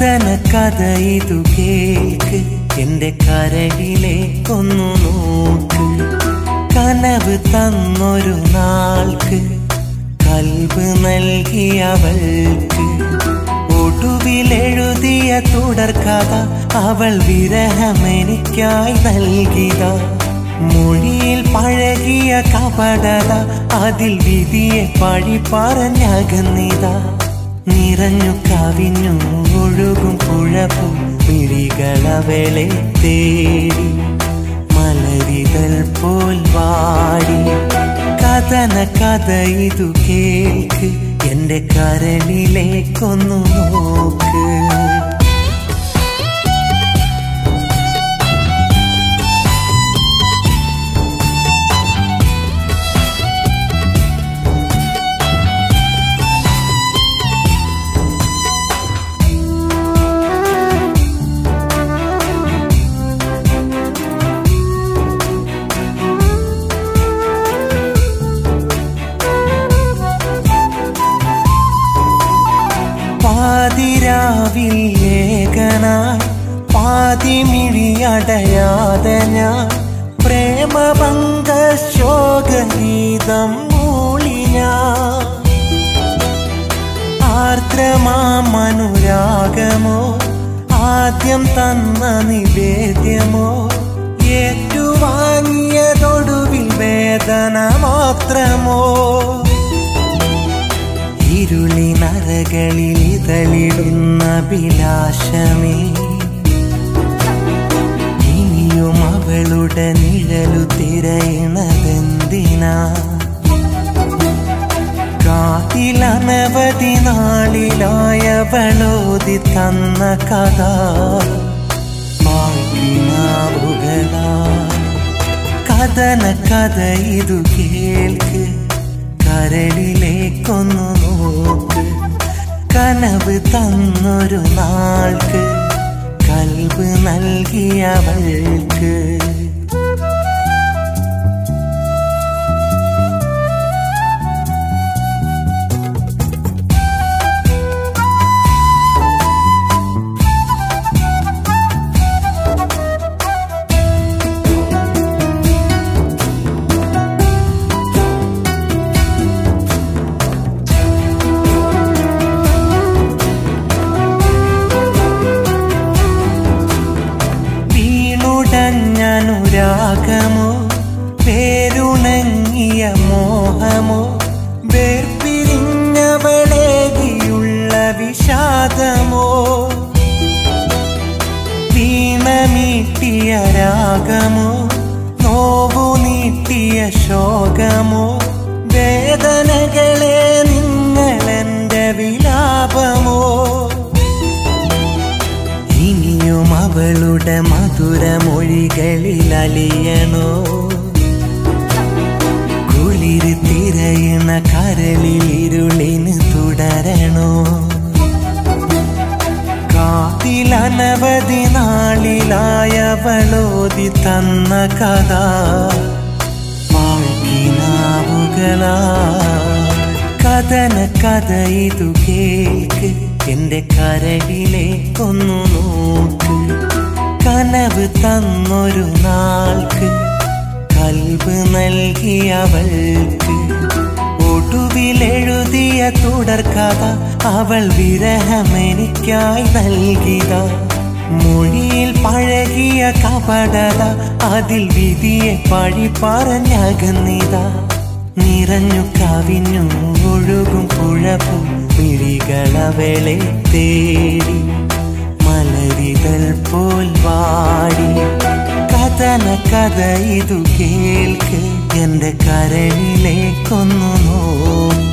കഥന കഥ ഇതു കേൾക്ക് എന്റെ കരളിലേക്കൊന്നു നോക്ക് കനവ് തന്നൊരു നാൾക്ക് കൽബ് നൽകിയവൾക്ക് ഒടുവിലെഴുതിയ തുടർക്കഥ അവൾ വിരഹമെനിക്കായി നൽകിയ മൊഴിയിൽ പഴകിയ കപടത അതിൽ വിധിയെ പഴി പറഞ്ഞകന്നിത നിറഞ്ഞു കവിഞ്ഞു ഒഴുകും കുഴപ്പു പിടികളവളെ തേടി മലരിതൽ പോൽ വാടി കഥന കഥ ഇതു കേൾക്ക് എന്റെ കരളിലേക്കൊന്നു നോക്ക് പാതിരാവിൽ ഏകനായി പാതിമിഴിയടയാതെ ഞാൻ പ്രേമഭംഗ ശോകഗീതം മൂളി ഞാൻ ആർദ്രമാമനുരാഗമോ ആദ്യം തന്ന നിവേദ്യമോ ഏറ്റുവാങ്ങിയതൊടുവിൽ വേദന മാത്രമോ ഇരുളിനരകളിൽ ഇതളിടുന്ന അഭിലാഷമേ ഇനിയും അവളുടെ നിഴലു തിരയണതെന്തിനാ കാത്തിലനവധി നാളിലായവളോതി തന്ന കഥ പാഴ്ക്കിനാവുകളാ കഥന കഥ ഇതു കേൾക്ക് കരളിലേക്കൊന്നു നോക്ക് കനവ് തന്നൊരു നാൾക്ക് കൽബ് നൽകിയവൾക്ക് വീണുടഞ്ഞനുരാഗമോ പേരുണങ്ങിയ മോഹമോ വേർപിരിഞ്ഞവളേകിയുള്ള വിഷാദമോ വീണമീട്ടിയ രാഗമോ നോവു നീട്ടിയ ശോകമോ വേദനകളെ നിങ്ങളെന്റെ വിലാപമോ ഇനിയും അവളുടെ മധുരമൊഴികളിൽ അലിയണോ കുളിര് തിരയണ കരളിൽ ഇരുളിന് തുടരണോ കാത്തിലനവധി നാളിലായവളോതി തന്ന കഥ പാഴ്ക്കിനാവുകളാ കഥന കഥ ഇതു കേൾക്ക് എന്റെ കരളിലേക്കൊന്നു നോക്ക് കനവ് തന്നൊരു നാൾക്ക് കൽബ് നൽകിയവൾക്ക് ഒടുവിലെഴുതിയ തുടർക്കഥ അവൾ വിരഹമെനിക്കായി നൽകിയ മൊഴിയിൽ പഴകിയ കപടത അതിൽ വിധിയെ പഴി പറഞ്ഞകന്നിത നിറഞ്ഞു കവിഞ്ഞു ഒഴുകും കുഴപ്പു പിടികളവളെ തേടി മലരിതൽ പോൽ വാടി കഥന കഥ ഇതു കേൾക്ക് എന്റെ കരളിലേക്കൊന്നു നോക്ക്